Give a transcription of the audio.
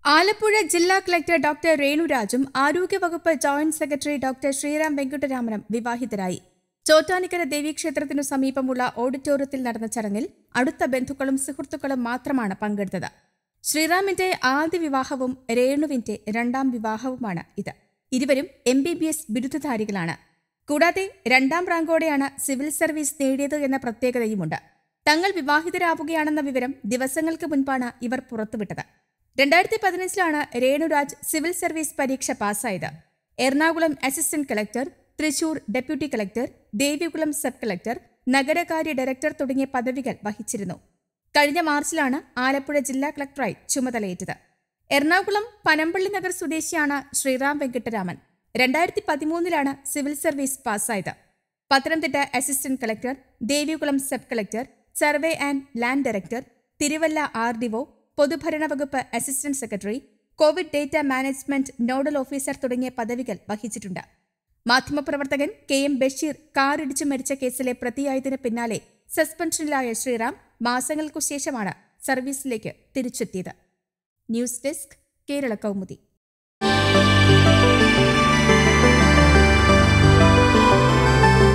ആലപ്പുഴ ജില്ലാ collector doctor രേണുരാജും ആരോഗ്യവകുപ്പ് ജോയിന്റ് സെക്രട്ടറി ഡോക്ടർ ശ്രീറാം വെങ്കിട്ടരാമനും വിവാഹിതരായി ചോറ്റാനിക്കര ദേവീക്ഷേത്രത്തിനു സമീപമുള്ള ഓഡിറ്റോറിയത്തിൽ നടന്ന ചടങ്ങിൽ അടുത്ത ബന്ധുക്കളും സുഹൃത്തുക്കളും മാത്രമാണ് പങ്കെടുത്തത് ശ്രീറാമിന്റെ ആദ്യ വിവാഹവും രേണുവിന്റെ രണ്ടാം വിവാഹവുമാണ് ഇത് ഇരുവരും എം ബി ബി എസ് ബിരുദധാരികളാണ് കൂടാതെ രണ്ടാം റാങ്കോടെയാണ് സിവിൽ സർവീസ് നേടിയത് എന്ന പ്രത്യേകതയുമുണ്ട് തങ്ങൾ വിവാഹിതരാവുകയാണെന്ന വിവരം ദിവസങ്ങൾക്ക് മുൻപാണ് ഇവർ പുറത്തുവിട്ടത് രണ്ടായിരത്തി പതിനഞ്ചിലാണ് രേണുരാജ് സിവിൽ സർവീസ് പരീക്ഷ പാസ്സായത് Ernakulam assistant collector Thrissur deputy collector Devikulam sub collector നഗരകാര്യ ഡയറക്ടർ തുടങ്ങിയ പദവികൾ വഹിച്ചിരുന്നു കഴിഞ്ഞ മാർച്ചിലാണ് ആലപ്പുഴ ജില്ലാ കളക്ടറായി ചുമതലയേറ്റത് എറണാകുളം പനമ്പള്ളി നഗർ സ്വദേശിയാണ് ശ്രീറാം വെങ്കിട്ടരാമൻ രണ്ടായിരത്തി പതിമൂന്നിലാണ് സിവിൽ സർവീസ് പാസ്സായത് Pathanamthitta assistant collector Devikulam sub collector survey and land director Thiruvalla R D O പൊതുഭരണ വകുപ്പ് assistant secretary Covid data management nodal officer തുടങ്ങിയ പദവികൾ വഹിച്ചിട്ടുണ്ട് മാധ്യമപ്രവർത്തകൻ കെ എം ബഷീർ കാറിടിച്ചു മരിച്ച കേസിലെ പ്രതിയായതിനു പിന്നാലെ സസ്പെൻഷനിലായ ശ്രീറാം മാസങ്ങൾക്കു ശേഷമാണ് സർവീസിലേക്ക് തിരിച്ചെത്തിയത് ന്യൂസ് ഡെസ്ക് കേരള കൗമുദി